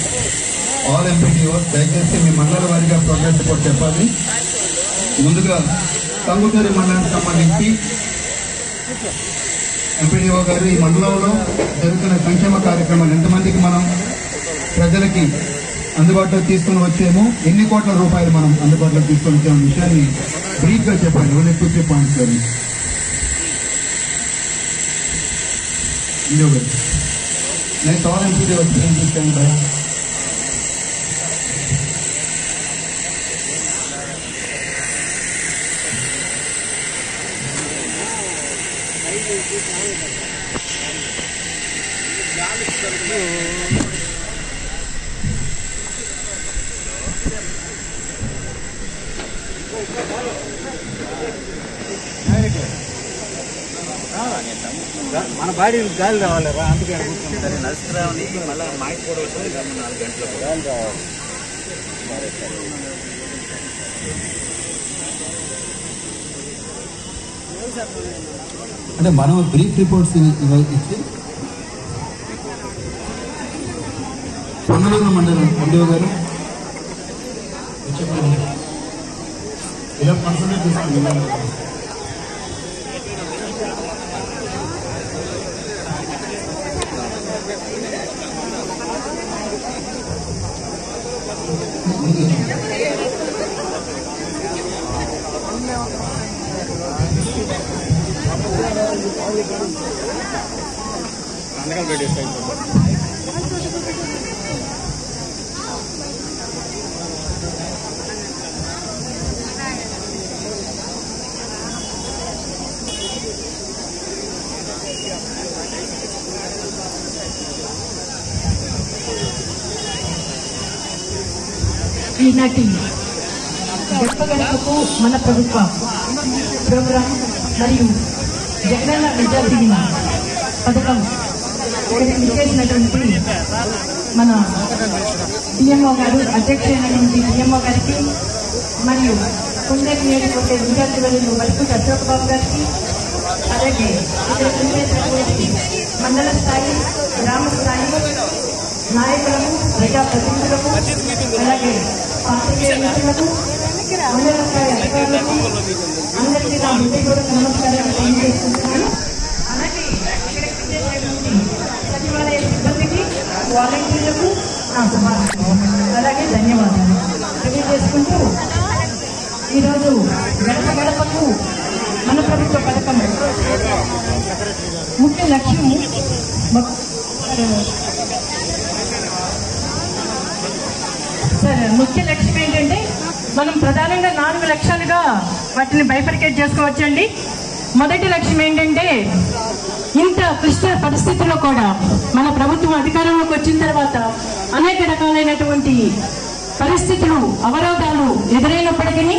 all MPTO దయచేసి మీ మండల వారిగా ప్రోగ్రెస్ రిపోర్ట్ చెప్పాలి ముందుగా కంగుటూరి మండలానికి సంబంధించి ఎంపీడీఓ గారు ఈ మండలంలో జరుగుతున్న సంక్షేమ కార్యక్రమాలు ఎంతమందికి మనం ప్రజలకి అందుబాటులో తీసుకొని వచ్చేమో ఎన్ని కోట్ల రూపాయలు మనం అందుబాటులో తీసుకొని వచ్చామో విషయాన్ని బ్రీఫ్ గా చెప్పండి ఓన్లీ టూ త్రీ పాయింట్స్ గారు ఇండియో గారు నేను ఆల్ ఎంపీడీ వచ్చి ఏం చూస్తాను భయ మన బాడీ గాలి రావాలి రా అందుకే సరే నరసరావుని మళ్ళీ మాకి కూడా వస్తుంది కదా నాలుగు గంటలకు గాలి రావాలి అంటే మనం బ్రీఫ్ రిపోర్ట్స్ ఇచ్చి పొన్నలూరు మండలం ఎండిఓ గారు చెప్పండి ఇలా కన్సల్టేట్ చేసుకోండి అందుకని పెట్టేస్తాయి ఈనాటి గడప గడపకు మన ప్రభుత్వ ప్రోగ్రాం మరియు జగనన్న విద్యా దీవెన పథకం ఇక్కడికి ఇచ్చేసినటువంటి మన డిఎంఓ గారు అధ్యక్షులైనటువంటి డిఎంఓ గారికి మరియు కుందేటి నియోజకవర్గ విద్యార్థి వర్యులు వరకు అశోక్ బాబు గారికి అలాగే ఇక్కడ పనిచేసినటువంటి మండల స్థాయి గ్రామ స్థాయి నాయకులకు ప్రజాప్రతినిధులకు అలాగే పాత్రికేయ మిత్రులకు మండల స్థాయి అధికారులకు అందరికీ నా హృదయపూర్వక నమస్కారాలు తెలియజేస్తున్నాను అలాగే ఇక్కడికి వచ్చేటటువంటి సచివాలయ సిబ్బందికి వాలంటీర్లకు నా శుభాకాంక్షలు అలాగే ధన్యవాదాలు తెలియజేసుకుంటూ ఈరోజు గడప గడపకు మన ప్రభుత్వ పథకం ముఖ్య లక్ష్యం మొ- సార్ ముఖ్య లక్ష్యం ఏంటంటే మనం ప్రధానంగా నాలుగు లక్ష్యాలుగా వాటిని బైఫర్కేట్ చేసుకోవచ్చండి మొదటి లక్ష్యం ఏంటంటే ఇంత క్లిష్ట పరిస్థితుల్లో కూడా మన ప్రభుత్వం అధికారంలోకి వచ్చిన తర్వాత అనేక రకాలైనటువంటి పరిస్థితులు అవరోధాలు ఎదురైనప్పటికీ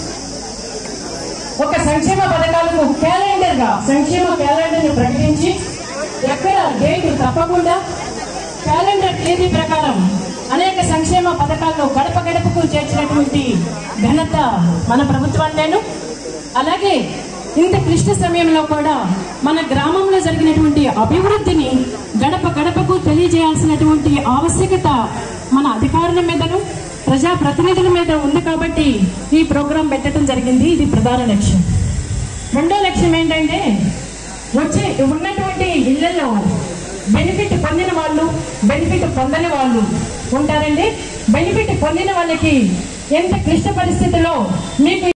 ఒక సంక్షేమ పథకాలకు క్యాలెండర్ గా సంక్షేమ క్యాలెండర్ ని ప్రకటించి ఎక్కడ డేట్ తప్పకుండా క్యాలెండర్ తేదీ ప్రకారం అనేక సంక్షేమ పథకాలను గడప గడపకు చేర్చినటువంటి ఘనత మన ప్రభుత్వాన్నేను అలాగే ఇంత క్లిష్ట సమయంలో కూడా మన గ్రామంలో జరిగినటువంటి అభివృద్ధిని గడప గడపకు తెలియజేయాల్సినటువంటి ఆవశ్యకత మన అధికారుల మీదను ప్రజా ప్రతినిధుల మీద ఉంది కాబట్టి ఈ ప్రోగ్రాం పెట్టడం జరిగింది ఇది ప్రధాన లక్ష్యం రెండో లక్ష్యం ఏంటంటే వచ్చే ఉన్నటువంటి ఇళ్లలో బెనిఫిట్ పొందిన వాళ్ళు బెనిఫిట్ పొందని వాళ్ళు ఉంటారండి బెనిఫిట్ పొందిన వాళ్ళకి ఎంత క్లిష్ట పరిస్థితిలో మీకు